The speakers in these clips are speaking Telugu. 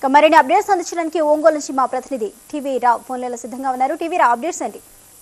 ఇక మరిన్ని అప్డేట్స్ అందించడానికి ఒంగోలు నుంచి మా ప్రతినిధి టీవీ రావు ఫోన్లలో సిద్ధంగా ఉన్నారు టీవీ రావు అప్డేట్స్ ఏంటి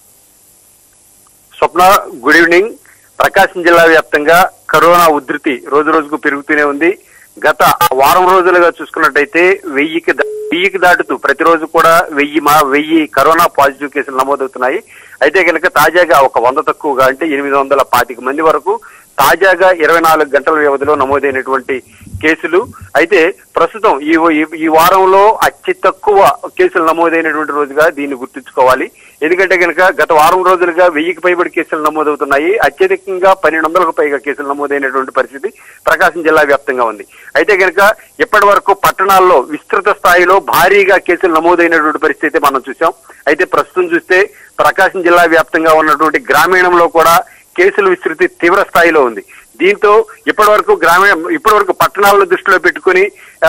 స్వప్న గుడ్ ఈవినింగ్ ప్రకాశం జిల్లా వ్యాప్తంగా కరోనా ఉధృతి రోజు రోజుకు పెరుగుతూనే ఉంది గత వారం రోజులుగా చూసుకున్నట్టయితే వెయ్యికి దా- వెయ్యికి దాటుతూ ప్రతిరోజు కూడా వెయ్యి మా వెయ్యి కరోనా పాజిటివ్ కేసులు నమోదవుతున్నాయి అయితే కనుక తాజాగా ఒక వంద తక్కువగా అంటే ఎనిమిది వందల పాతిక మంది వరకు తాజాగా ఇరవై నాలుగు గంటల వ్యవధిలో నమోదైనటువంటి కేసులు అయితే ప్రస్తుతం ఈ ఈ- ఈ వారంలో అతి తక్కువ కేసులు నమోదైనటువంటి రోజుగా దీన్ని గుర్తుంచుకోవాలి ఎందుకంటే కనుక గత వారం రోజులుగా వెయ్యికి పైబడి కేసులు నమోదవుతున్నాయి అత్యధికంగా పన్నెండు వందలకు పైగా కేసులు నమోదైనటువంటి పరిస్థితి ప్రకాశం జిల్లా వ్యాప్తంగా ఉంది అయితే కనుక ఇప్పటి వరకు పట్టణాల్లో విస్తృత స్థాయిలో భారీగా కేసులు నమోదైనటువంటి పరిస్థితి అయితే మనం చూసాం అయితే ప్రస్తుతం చూస్తే ప్రకాశం జిల్లా వ్యాప్తంగా ఉన్నటువంటి గ్రామీణంలో కూడా కేసుల విస్తృతి తీవ్ర స్థాయిలో ఉంది దీంతో ఇప్పటి వరకు గ్రామీణ ఇప్పటి వరకు పట్టణాలను దృష్టిలో పెట్టుకుని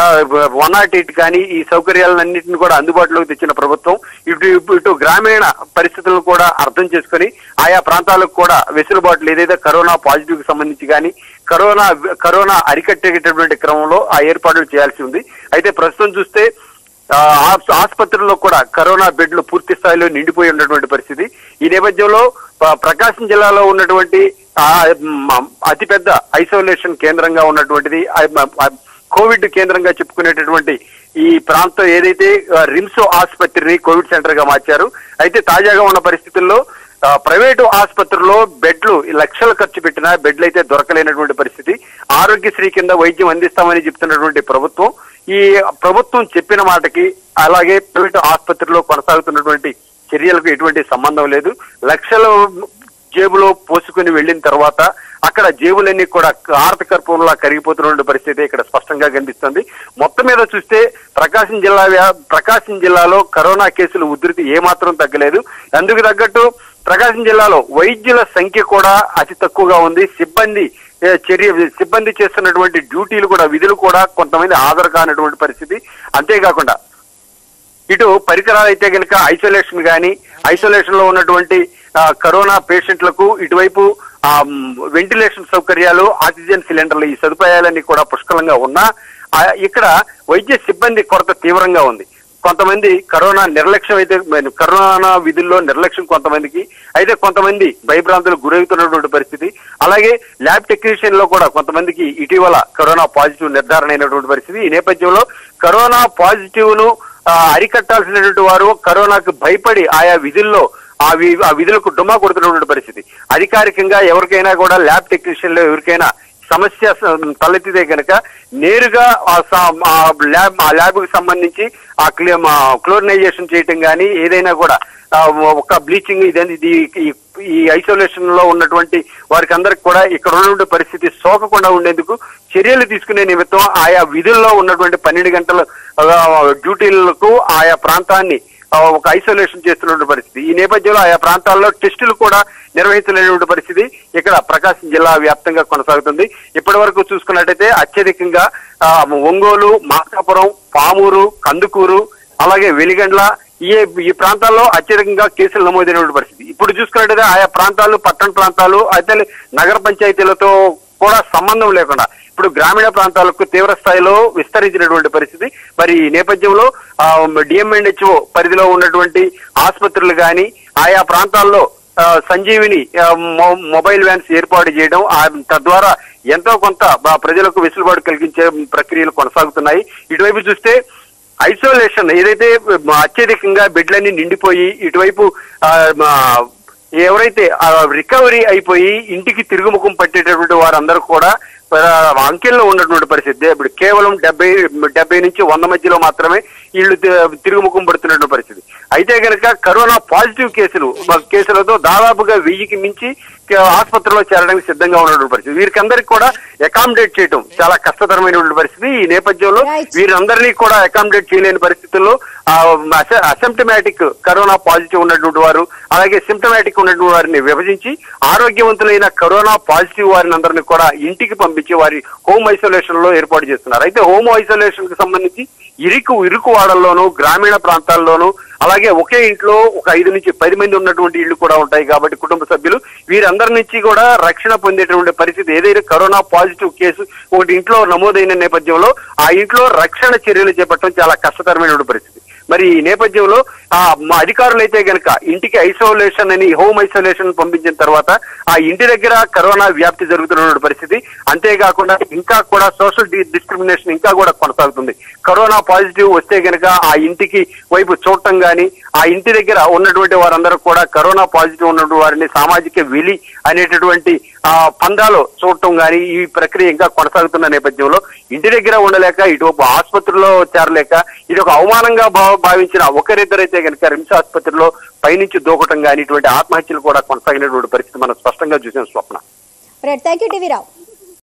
వన్ నాట్ ఎయిట్ కానీ ఈ సౌకర్యాలన్నింటిని కూడా అందుబాటులోకి తెచ్చిన ప్రభుత్వం ఇటు ఇటు గ్రామీణ పరిస్థితులను కూడా అర్థం చేసుకుని ఆయా ప్రాంతాలకు కూడా వెసులుబాట్లు ఏదైతే కరోనా పాజిటివ్ కి సంబంధించి కానీ కరోనా కరోనా అరికట్టేటటువంటి క్రమంలో ఆ ఏర్పాట్లు చేయాల్సి ఉంది అయితే ప్రస్తుతం చూస్తే ఆ, ఆస్- ఆసుపత్రుల్లో కూడా కరోనా బెడ్లు పూర్తి స్థాయిలో నిండిపోయి ఉన్నటువంటి పరిస్థితి ఈ నేపథ్యంలో ప- ప్రకాశం జిల్లాలో ఉన్నటువంటి ఆ, మ- అతిపెద్ద ఐసోలేషన్ కేంద్రంగా ఉన్నటువంటిది ఆ, మ- ఆ, కోవిడ్ కేంద్రంగా చెప్పుకునేటటువంటి ఈ ప్రాంతం ఏదైతే ఆ, రిమ్స్ ఆసుపత్రిని కోవిడ్ సెంటర్ గా మార్చారు అయితే తాజాగా ఉన్న పరిస్థితుల్లో ఆ, ప్రైవేటు ఆసుపత్రుల్లో బెడ్లు లక్షలు ఖర్చు పెట్టినా బెడ్లు అయితే దొరకలేనటువంటి పరిస్థితి ఆరోగ్యశ్రీ కింద వైద్యం అందిస్తామని చెప్తున్నటువంటి ప్రభుత్వం ఈ ప్రభుత్వం చెప్పిన మాటకి అలాగే ప్రైవేటు ఆసుపత్రిలో కొనసాగుతున్నటువంటి చర్యలకు ఎటువంటి సంబంధం లేదు లక్షల జేబులో పోసుకుని వెళ్ళిన తర్వాత అక్కడ జేబులన్నీ కూడా ఆర్త కర్పూరంలా కరిగిపోతున్న పరిస్థితి ఇక్కడ స్పష్టంగా కనిపిస్తుంది మొత్తం మీద చూస్తే ప్రకాశం జిల్లా వ్యా- ప్రకాశం జిల్లాలో కరోనా కేసులు ఉధృతి ఏమాత్రం తగ్గలేదు అందుకు తగ్గట్టు ప్రకాశం జిల్లాలో వైద్యుల సంఖ్య కూడా అతి తక్కువగా ఉంది సిబ్బంది ఏ, చర్య సిబ్బంది చేస్తున్నటువంటి డ్యూటీలు కూడా విధులు కూడా కొంతమంది హాజరు కానటువంటి పరిస్థితి అంతేకాకుండా ఇటు పరికరాలు అయితే కనుక ఐసోలేషన్ గాని ఐసోలేషన్ లో ఉన్నటువంటి ఆ, కరోనా పేషెంట్లకు ఇటువైపు ఆ, మ్, వెంటిలేషన్ సౌకర్యాలు ఆక్సిజన్ సిలిండర్లు ఈ సదుపాయాలన్నీ కూడా పుష్కలంగా ఉన్నా ఆ, ఇక్కడ వైద్య సిబ్బంది కొరత తీవ్రంగా ఉంది కొంతమంది కరోనా నిర్లక్ష్యం అయితే కరోనా విధుల్లో నిర్లక్ష్యం కొంతమందికి అయితే కొంతమంది భయభ్రాంతులకు గురవుతున్నటువంటి పరిస్థితి అలాగే ల్యాబ్ టెక్నీషియన్ లో కూడా కొంతమందికి ఇటీవల కరోనా పాజిటివ్ నిర్ధారణ అయినటువంటి పరిస్థితి ఈ నేపథ్యంలో కరోనా పాజిటివ్ ను ఆ, అరికట్టాల్సినటువంటి వారు కరోనాకు భయపడి ఆయా విధుల్లో ఆ వి- ఆ విధులకు డుమ్మా కొడుతున్నటువంటి పరిస్థితి అధికారికంగా ఎవరికైనా కూడా ల్యాబ్ టెక్నీషియన్ లో ఎవరికైనా సమస్య స- తలెత్తితే కనుక నేరుగా ఆ స- ఆ ల్యాబ్ ఆ ల్యాబ్ కి సంబంధించి ఆ క్లి- మా క్లోరినైజేషన్ చేయటం కానీ ఏదైనా కూడా ఆ, ఒక బ్లీచింగ్ ఇదని ఇది ఈ- ఈ ఐసోలేషన్ లో ఉన్నటువంటి వారికి అందరికి కూడా ఇక్కడ ఉన్నటువంటి పరిస్థితి సోకకుండా ఉండేందుకు చర్యలు తీసుకునే నిమిత్తం ఆయా విధుల్లో ఉన్నటువంటి పన్నెండు గంటల ఆ, డ్యూటీలకు ఆయా ప్రాంతాన్ని ఆ, ఒక ఐసోలేషన్ చేస్తున్నటువంటి పరిస్థితి ఈ నేపథ్యంలో ఆయా ప్రాంతాల్లో టెస్టులు కూడా నిర్వహించలేనటువంటి పరిస్థితి ఇక్కడ ప్రకాశం జిల్లా వ్యాప్తంగా కొనసాగుతుంది ఇప్పటి వరకు చూసుకున్నట్టయితే అత్యధికంగా ఆ, ఒంగోలు మార్కాపురం పామూరు కందుకూరు అలాగే వెలిగండ్ల ఈ ఈ ప్రాంతాల్లో అత్యధికంగా కేసులు నమోదైనటువంటి పరిస్థితి ఇప్పుడు చూసుకున్నట్టయితే ఆయా ప్రాంతాలు పట్టణ ప్రాంతాలు అయితే నగర పంచాయతీలతో కూడా సంబంధం లేకుండా ఇప్పుడు గ్రామీణ ప్రాంతాలకు తీవ్ర స్థాయిలో విస్తరించినటువంటి పరిస్థితి మరి ఈ నేపథ్యంలో డిఎంఎన్హెచ్ఓ పరిధిలో ఉన్నటువంటి ఆసుపత్రులు కానీ ఆయా ప్రాంతాల్లో ఆ, సంజీవిని ఆ, మొ- మొబైల్ వ్యాన్స్ ఏర్పాటు చేయడం ఆ, తద్వారా ఎంతో కొంత బ- ప్రజలకు వెసులుబాటు కలిగించే ప్రక్రియలు కొనసాగుతున్నాయి ఇటువైపు చూస్తే ఐసోలేషన్ ఏదైతే మ, అత్యధికంగా బెడ్లన్నీ నిండిపోయి ఇటువైపు ఆ, మ, ఎవరైతే ఆ, రికవరీ అయిపోయి ఇంటికి తిరుగుముఖం పట్టేటటువంటి వారందరూ కూడా ఆ, అంకెల్లో ఉన్నటువంటి పరిస్థితి ఇప్పుడు కేవలం డెబ్బై డెబ్బై నుంచి వంద మధ్యలో మాత్రమే వీళ్ళు తి- తిరుగుముఖం పడుతున్నటువంటి పరిస్థితి అయితే కనుక కరోనా పాజిటివ్ కేసులు మ- కేసులతో దాదాపుగా వెయ్యికి మించి క- ఆసుపత్రిలో చేరడానికి సిద్ధంగా ఉన్నటువంటి పరిస్థితి వీరికందరికి కూడా అకామిడేట్ చేయడం చాలా కష్టతరమైనటువంటి పరిస్థితి ఈ నేపథ్యంలో Right. వీరందరినీ కూడా అకామిడేట్ చేయలేని పరిస్థితుల్లో అసెంప్టమాటిక్ కరోనా పాజిటివ్ ఉన్నటువంటి వారు అలాగే సిమ్టమాటిక్ ఉన్నటువంటి వారిని విభజించి ఆరోగ్యవంతులైన కరోనా పాజిటివ్ వారిని అందరినీ కూడా ఇంటికి పంపించి వారి హోమ్ ఐసోలేషన్ లో ఏర్పాటు చేస్తున్నారు అయితే హోమ్ ఐసోలేషన్ కి సంబంధించి ఇరుకు ఇరుకు వాడల్లోనూ గ్రామీణ ప్రాంతాల్లోనూ అలాగే ఒకే ఇంట్లో ఒక ఐదు నుంచి పది మంది ఉన్నటువంటి ఇళ్లు కూడా ఉంటాయి కాబట్టి కుటుంబ సభ్యులు వీరందరి నుంచి కూడా రక్షణ పొందేటువంటి పరిస్థితి ఏదైతే కరోనా పాజిటివ్ కేసు ఒకటి ఇంట్లో నమోదైన నేపథ్యంలో ఆ ఇంట్లో రక్షణ చర్యలు చేపట్టడం చాలా కష్టతరమైనటువంటి పరిస్థితి మరి ఈ నేపథ్యంలో ఆ మా అధికారులు అయితే గనక ఇంటికి ఐసోలేషన్ అని హోమ్ ఐసోలేషన్ పంపించిన తర్వాత ఆ ఇంటి దగ్గర కరోనా వ్యాప్తి జరుగుతున్న పరిస్థితి అంతేకాకుండా ఇంకా కూడా సోషల్ డిస్క్రిమినేషన్ ఇంకా కూడా కొనసాగుతుంది కరోనా పాజిటివ్ వస్తే గనక ఆ ఇంటికి వైపు చూడటం గాని ఆ ఇంటి దగ్గర ఉన్నటువంటి వారందరూ కూడా కరోనా పాజిటివ్ ఉన్నటువంటి వారిని సామాజిక వెలి అనేటటువంటి ఆ పందాలు చూడటం గాని ఈ ప్రక్రియ ఇంకా కొనసాగుతున్న నేపథ్యంలో ఇంటి దగ్గర ఉండలేక ఇటువైపు ఆసుపత్రిలో చేరలేక ఇది ఒక అవమానంగా భావ- భావించిన ఒకరిద్దరైతే కనుక రిమ్స్ ఆసుపత్రిలో పైనుంచి దూకటం గాని ఇటువంటి ఆత్మహత్యలు కూడా కొనసాగినటువంటి పరిస్థితి మనం స్పష్టంగా చూసాం Swapna right thank you TV Rao